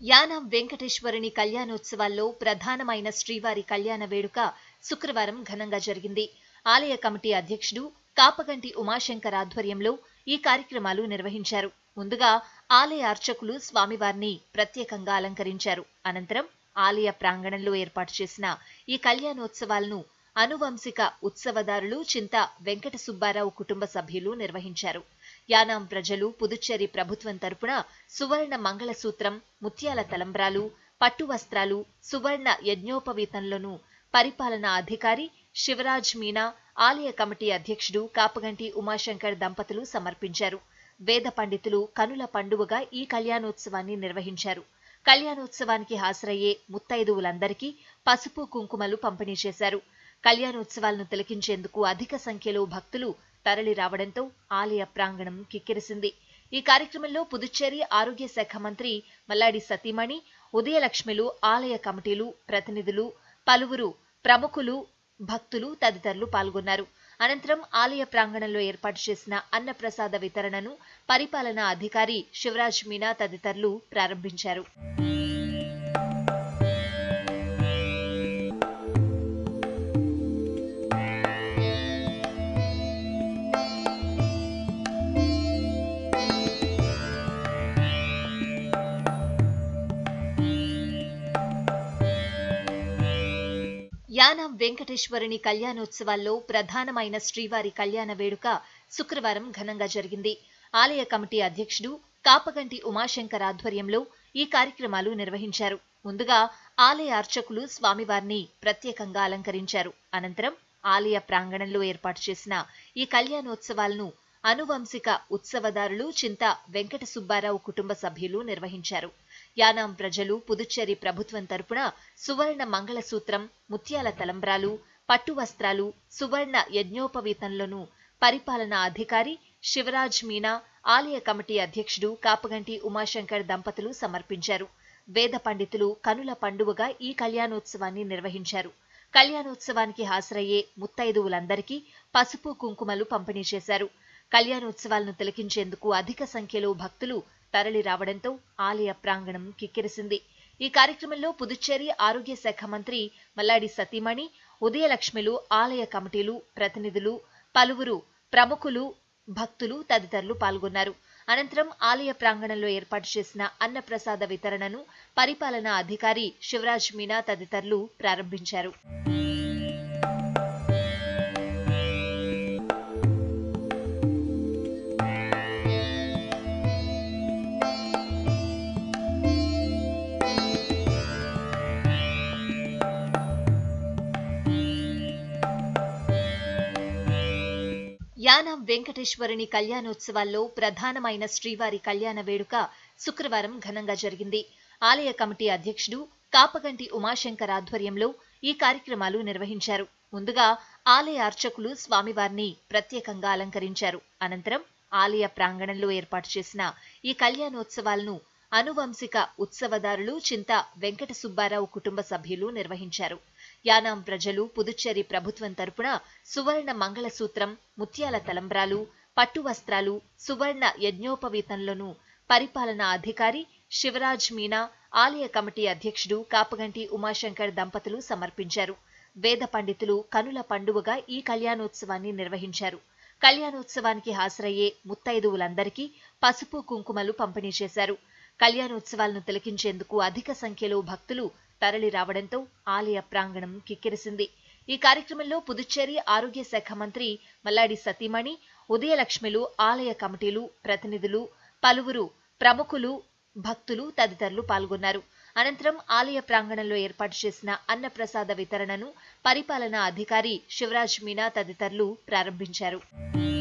యానాం వెంకటేశ్వరుని కళ్యాణోత్సవాల్లో ప్రధానమైన శ్రీవారి కళ్యాణ వేడుక శుక్రవారం ఘనంగా జరిగింది ఆలయ కమిటీ అధ్యక్షుడు కాపగంటి ఉమాశంకర్ ఆధ్వర్యంలో ఈ కార్యక్రమాలు నిర్వహించారు ముందుగా ఆలయ అర్చకులు స్వామివారిని ప్రత్యేకంగా అలంకరించారు అనంతరం ఆలయ ప్రాంగణంలో ఏర్పాటు చేసిన ఈ కళ్యాణోత్సవాలను అనువంశిక ఉత్సవదారులు చింత వెంకట సుబ్బారావు కుటుంబ సభ్యులు నిర్వహించారు యానాం ప్రజలు పుదుచ్చేరి ప్రభుత్వం తరపున సువర్ణ మంగళసూత్రం ముత్యాల తలంబ్రాలు పట్టు వస్త్రాలు సువర్ణ యజ్ఞోపవీతంలోను పరిపాలనా అధికారి శివరాజ్ మీనా ఆలయ కమిటీ అధ్యక్షుడు కాపగంటి ఉమాశంకర్ దంపతులు సమర్పించారు వేద పండితులు కనుల పండువగా ఈ కళ్యాణోత్సవాన్ని నిర్వహించారు కళ్యాణోత్సవానికి హాజరయ్యే ముత్తైదువులందరికీ పసుపు కుంకుమలు పంపిణీ చేశారు కళ్యాణోత్సవాలను తిలకించేందుకు అధిక సంఖ్యలో భక్తులు తరలి రావడంతో ఆలయ ప్రాంగణం కిక్కిరిసింది ఈ కార్యక్రమంలో పుదుచ్చేరి ఆరోగ్య శాఖ మంత్రి మల్లాడి సతీమణి ఉదయలక్ష్మిలు ఆలయ కమిటీలు ప్రతినిధులు పలువురు ప్రముఖులు భక్తులు తదితరులు పాల్గొన్నారు అనంతరం ఆలయ ప్రాంగణంలో ఏర్పాటు చేసిన అన్నప్రసాద వితరణను పరిపాలనా అధికారి శివరాజ్ మీనా తదితరులు ప్రారంభించారు యానాం వెంకటేశ్వరుని కళ్యాణోత్సవాల్లో ప్రధానమైన శ్రీవారి కళ్యాణ వేడుక శుక్రవారం ఘనంగా జరిగింది ఆలయ కమిటీ అధ్యక్షుడు కాపగంటి ఉమాశంకర్ ఆధ్వర్యంలో ఈ కార్యక్రమాలు నిర్వహించారు ముందుగా ఆలయ అర్చకులు స్వామివారిని ప్రత్యేకంగా అలంకరించారు అనంతరం ఆలయ ప్రాంగణంలో ఏర్పాటు చేసిన ఈ కళ్యాణోత్సవాలను అనువంశిక ఉత్సవదారులు చింత వెంకట సుబ్బారావు కుటుంబ సభ్యులు నిర్వహించారు యానాం ప్రజలు పుదుచ్చేరి ప్రభుత్వం తరపున సువర్ణ మంగళసూత్రం ముత్యాల తలంబ్రాలు పట్టు వస్త్రాలు సువర్ణ యజ్ఞోపవీతంలోను పరిపాలనా అధికారి శివరాజ్ మీనా ఆలయ కమిటీ అధ్యక్షుడు కాపగంటి ఉమాశంకర్ దంపతులు సమర్పించారు వేద పండితులు కనుల పండువగా ఈ కళ్యాణోత్సవాన్ని నిర్వహించారు కళ్యాణోత్సవానికి హాజరయ్యే ముత్తైదువులందరికీ పసుపు కుంకుమలు పంపిణీ చేశారు కళ్యాణోత్సవాలను తిలకించేందుకు అధిక సంఖ్యలో భక్తులు తరలి రావడంతో ఆలయ ప్రాంగణం కిక్కిరిసింది ఈ కార్యక్రమంలో పుదుచ్చేరి ఆరోగ్య శాఖ మంత్రి మల్లాడి సతీమణి ఉదయలక్ష్మిలు ఆలయ కమిటీలు ప్రతినిధులు పలువురు ప్రముఖులు భక్తులు తదితరులు పాల్గొన్నారు అనంతరం ఆలయ ప్రాంగణంలో ఏర్పాటు చేసిన అన్నప్రసాద వితరణను పరిపాలనా అధికారి శివరాజ్ మీనా తదితరులు ప్రారంభించారు యానాం వెంకటేశ్వరుని కళ్యాణోత్సవాల్లో ప్రధానమైన శ్రీవారి కళ్యాణ వేడుక శుక్రవారం ఘనంగా జరిగింది ఆలయ కమిటీ అధ్యక్షుడు కాపగంటి ఉమాశంకర్ ఆధ్వర్యంలో ఈ కార్యక్రమాలు నిర్వహించారు ముందుగా ఆలయ అర్చకులు స్వామివారిని ప్రత్యేకంగా అలంకరించారు అనంతరం ఆలయ ప్రాంగణంలో ఏర్పాటు చేసిన ఈ కళ్యాణోత్సవాలను అనువంశిక ఉత్సవదారులు చింత వెంకట సుబ్బారావు కుటుంబ సభ్యులు నిర్వహించారు యానాం ప్రజలు పుదుచ్చేరి ప్రభుత్వం తరపున సువర్ణ మంగళసూత్రం ముత్యాల తలంబ్రాలు పట్టు వస్త్రాలు సువర్ణ యజ్ఞోపవీతంలోను పరిపాలనా అధికారి శివరాజ్ మీనా ఆలయ కమిటీ అధ్యక్షుడు కాపగంటి ఉమాశంకర్ దంపతులు సమర్పించారు వేద పండితులు కనుల పండువగా ఈ కళ్యాణోత్సవాన్ని నిర్వహించారు కళ్యాణోత్సవానికి హాజరయ్యే ముత్తైదువులందరికీ పసుపు కుంకుమలు పంపిణీ చేశారు కళ్యాణోత్సవాలను తిలకించేందుకు అధిక సంఖ్యలో భక్తులు తరలి రావడంతో ఆలయ ప్రాంగణం కిక్కిరిసింది ఈ కార్యక్రమంలో పుదుచ్చేరి ఆరోగ్య శాఖ మంత్రి మల్లాడి సతీమణి ఉదయలక్ష్మిలు ఆలయ కమిటీలు ప్రతినిధులు పలువురు ప్రముఖులు భక్తులు తదితరులు పాల్గొన్నారు అనంతరం ఆలయ ప్రాంగణంలో ఏర్పాటు చేసిన అన్నప్రసాద వితరణను పరిపాలనా అధికారి శివరాజ్ మీనా తదితరులు ప్రారంభించారు